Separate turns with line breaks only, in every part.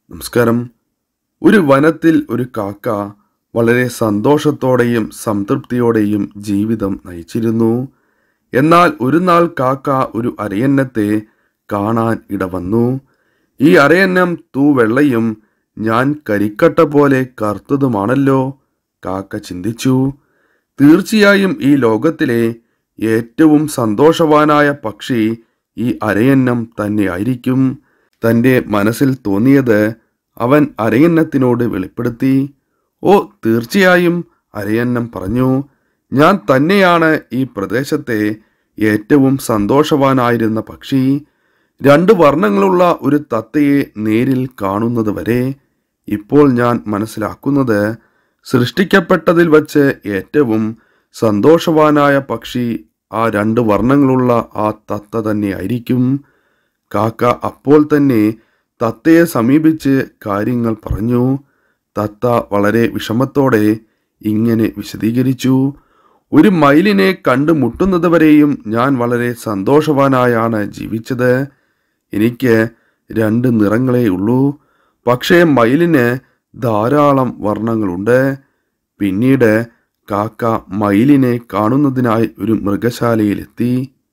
നമസ്കാരം ഒരു വനത്തിൽ ഒരു കാക്ക വളരെ സന്തോഷത്തോടെയും സംതൃപ്തിയോടെയും ജീവിതം നയിച്ചിരുന്നു എന്നാൽ ഒരു നാൾ കാക്ക ഒരു അരയന്നത്തെ കാണാൻ ഇടവന്നു ഈ അരയന്നം തൂവെള്ളയും ഞാൻ കരിക്കട്ട പോലെ കറുത്തതുമാണല്ലോ കാക്ക ചിന്തിച്ചു തീർച്ചയായും ഈ ലോകത്തിലെ ഏറ്റവും സന്തോഷവാനായ പക്ഷി ഈ അരയന്നം തന്നെയായിരിക്കും തൻ്റെ മനസ്സിൽ തോന്നിയത് അവൻ അരയന്നത്തിനോട് വെളിപ്പെടുത്തി ഓ തീർച്ചയായും അരയന്നം പറഞ്ഞു ഞാൻ തന്നെയാണ് ഈ പ്രദേശത്തെ ഏറ്റവും സന്തോഷവാനായിരുന്ന പക്ഷി രണ്ട് വർണ്ണങ്ങളുള്ള ഒരു തത്തയെ നേരിൽ കാണുന്നത് വരെ ഇപ്പോൾ ഞാൻ മനസ്സിലാക്കുന്നത് സൃഷ്ടിക്കപ്പെട്ടതിൽ വച്ച് ഏറ്റവും സന്തോഷവാനായ പക്ഷി ആ രണ്ട് വർണ്ണങ്ങളുള്ള ആ തത്ത തന്നെയായിരിക്കും കാക്ക അപ്പോൾ തന്നെ തത്തയെ സമീപിച്ച് കാര്യങ്ങൾ പറഞ്ഞു തത്ത വളരെ വിഷമത്തോടെ ഇങ്ങനെ വിശദീകരിച്ചു ഒരു മയിലിനെ കണ്ടുമുട്ടുന്നത് വരെയും ഞാൻ വളരെ സന്തോഷവാനായാണ് ജീവിച്ചത് എനിക്ക് രണ്ട് നിറങ്ങളേ ഉള്ളൂ പക്ഷേ മയിലിന് ധാരാളം വർണ്ണങ്ങളുണ്ട് പിന്നീട് കാക്ക മയിലിനെ കാണുന്നതിനായി ഒരു മൃഗശാലയിലെത്തി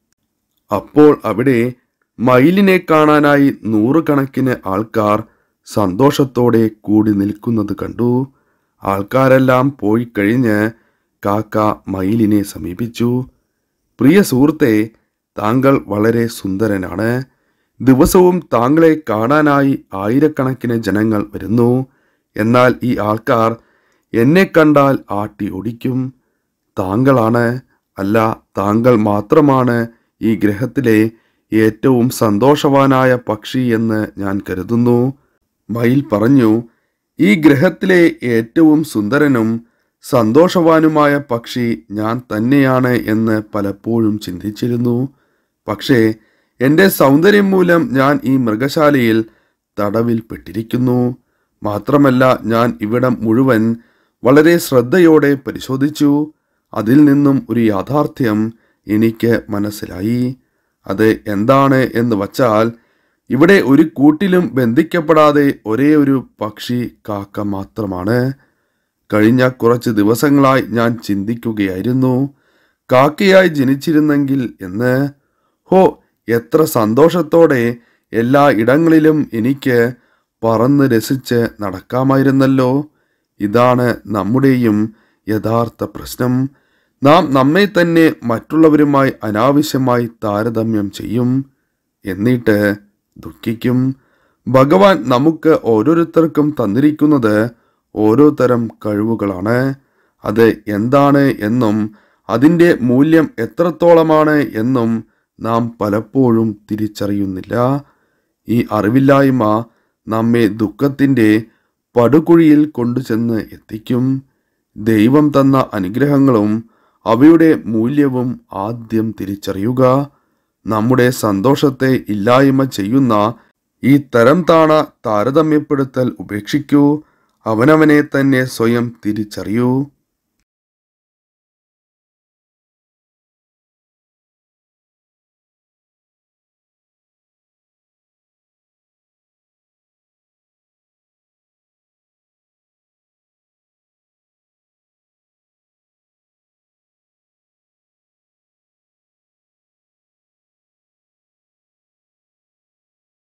അപ്പോൾ അവിടെ മയിലിനെ കാണാനായി നൂറുകണക്കിന് ആൾക്കാർ സന്തോഷത്തോടെ കൂടി നിൽക്കുന്നത് കണ്ടു ആൾക്കാരെല്ലാം പോയി കഴിഞ്ഞ് കാക്ക മയിലിനെ സമീപിച്ചു പ്രിയ സുഹൃത്തെ താങ്കൾ വളരെ സുന്ദരനാണ് ദിവസവും താങ്കളെ കാണാനായി ആയിരക്കണക്കിന് ജനങ്ങൾ വരുന്നു എന്നാൽ ഈ ആൾക്കാർ എന്നെ കണ്ടാൽ ആട്ടി ഓടിക്കും താങ്കളാണ് അല്ല താങ്കൾ മാത്രമാണ് ഈ ഗ്രഹത്തിലെ ഏറ്റവും സന്തോഷവാനായ പക്ഷി എന്ന് ഞാൻ കരുതുന്നു മയിൽ പറഞ്ഞു ഈ ഗ്രഹത്തിലെ ഏറ്റവും സുന്ദരനും സന്തോഷവാനുമായ പക്ഷി ഞാൻ തന്നെയാണ് എന്ന് പലപ്പോഴും ചിന്തിച്ചിരുന്നു പക്ഷേ എൻ്റെ സൗന്ദര്യം മൂലം ഞാൻ ഈ മൃഗശാലയിൽ തടവിൽപ്പെട്ടിരിക്കുന്നു മാത്രമല്ല ഞാൻ ഇവിടം മുഴുവൻ വളരെ ശ്രദ്ധയോടെ പരിശോധിച്ചു അതിൽ നിന്നും ഒരു യാഥാർത്ഥ്യം എനിക്ക് മനസ്സിലായി അത് എന്താണ് എന്ന് വച്ചാൽ ഇവിടെ ഒരു കൂട്ടിലും ബന്ധിക്കപ്പെടാതെ ഒരേ ഒരു പക്ഷി കാക്ക മാത്രമാണ് കഴിഞ്ഞ കുറച്ച് ദിവസങ്ങളായി ഞാൻ ചിന്തിക്കുകയായിരുന്നു കാക്കയായി ജനിച്ചിരുന്നെങ്കിൽ എന്ന് ഹോ എത്ര സന്തോഷത്തോടെ എല്ലാ ഇടങ്ങളിലും എനിക്ക് പറന്ന് രസിച്ച് നടക്കാമായിരുന്നല്ലോ ഇതാണ് നമ്മുടെയും യഥാർത്ഥ പ്രശ്നം നാം നമ്മെ തന്നെ മറ്റുള്ളവരുമായി അനാവശ്യമായി താരതമ്യം ചെയ്യും എന്നിട്ട് ദുഃഖിക്കും ഭഗവാൻ നമുക്ക് ഓരോരുത്തർക്കും തന്നിരിക്കുന്നത് ഓരോ തരം കഴിവുകളാണ് അത് എന്താണ് എന്നും അതിൻ്റെ മൂല്യം എത്രത്തോളമാണ് എന്നും നാം പലപ്പോഴും തിരിച്ചറിയുന്നില്ല ഈ അറിവില്ലായ്മ നമ്മെ ദുഃഖത്തിൻ്റെ പടുകുഴിയിൽ കൊണ്ടുചെന്ന് എത്തിക്കും ദൈവം തന്ന അനുഗ്രഹങ്ങളും അവയുടെ മൂല്യവും ആദ്യം തിരിച്ചറിയുക നമ്മുടെ സന്തോഷത്തെ ഇല്ലായ്മ ചെയ്യുന്ന ഈ തരം താണ താരതമ്യപ്പെടുത്തൽ ഉപേക്ഷിക്കൂ അവനവനെ തന്നെ സ്വയം തിരിച്ചറിയൂ